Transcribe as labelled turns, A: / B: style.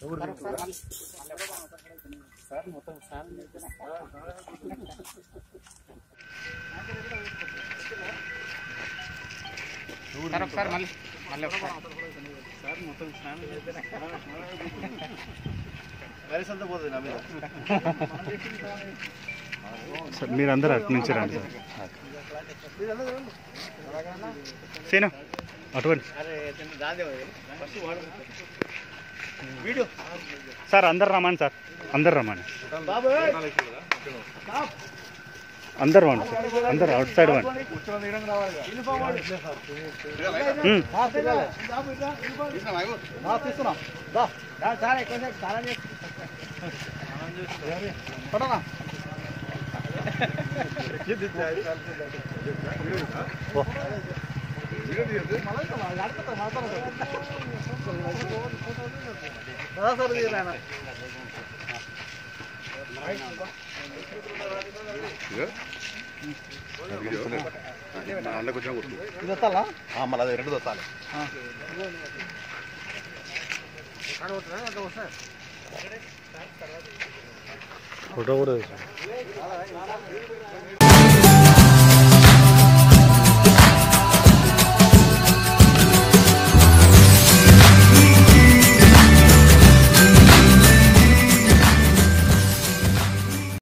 A: Sir ఒకసారి మళ్ళీ మళ్ళీ ఒకసారి
B: సార్ మీరందరూ అటు నుంచి రండి సార్ సీనా అటువంటి సార్ అందరు రమ్మని సార్ అందరు రమ్మని అందరు రండి సార్ అందరు అవుట్ సైడ్ వండి ఉమ్.
C: మళ్ళీ అది రెండు దొత్తాలి
B: ఫోటో కూడా తీసుకో.